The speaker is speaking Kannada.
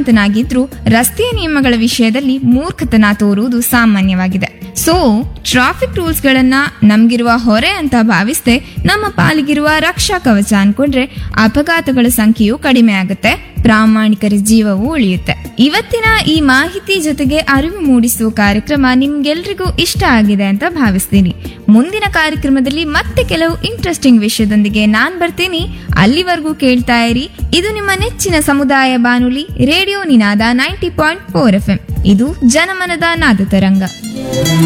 ವಿದ್ಯಾವಂತನಾಗಿದ್ರೂ ರಸ್ತೆಯ ನಿಯಮಗಳ ವಿಷಯದಲ್ಲಿ ಮೂರ್ಖತನ ತೋರುವುದು ಸಾಮಾನ್ಯವಾಗಿದೆ ಸೊ ಟ್ರಾಫಿಕ್ ರೂಲ್ಸ್ ಗಳನ್ನ ನಮ್ಗಿರುವ ಹೊರೆ ಅಂತ ಭಾವಿಸದೆ ನಮ್ಮ ಪಾಲಿಗಿರುವ ರಕ್ಷಾ ಕವಚ ಅನ್ಕೊಂಡ್ರೆ ಅಪಘಾತಗಳ ಸಂಖ್ಯೆಯು ಕಡಿಮೆ ಆಗುತ್ತೆ ಪ್ರಾಮಾಣಿಕರ ಜೀವವು ಉಳಿಯುತ್ತೆ ಇವತ್ತಿನ ಈ ಮಾಹಿತಿ ಜೊತೆಗೆ ಅರಿವು ಮೂಡಿಸುವ ಕಾರ್ಯಕ್ರಮ ನಿಮ್ಗೆಲ್ರಿಗೂ ಇಷ್ಟ ಆಗಿದೆ ಅಂತ ಭಾವಿಸ್ತೀನಿ ಮುಂದಿನ ಕಾರ್ಯಕ್ರಮದಲ್ಲಿ ಮತ್ತೆ ಕೆಲವು ಇಂಟ್ರೆಸ್ಟಿಂಗ್ ವಿಷಯದೊಂದಿಗೆ ನಾನ್ ಬರ್ತೀನಿ ಅಲ್ಲಿವರೆಗೂ ಕೇಳ್ತಾ ಇರಿ ಇದು ನಿಮ್ಮ ನೆಚ್ಚಿನ ಸಮುದಾಯ ಬಾನುಲಿ radio Ninaada ninety point four F ಇದು ಜನಮನದ ನಾದ ತರಂಗ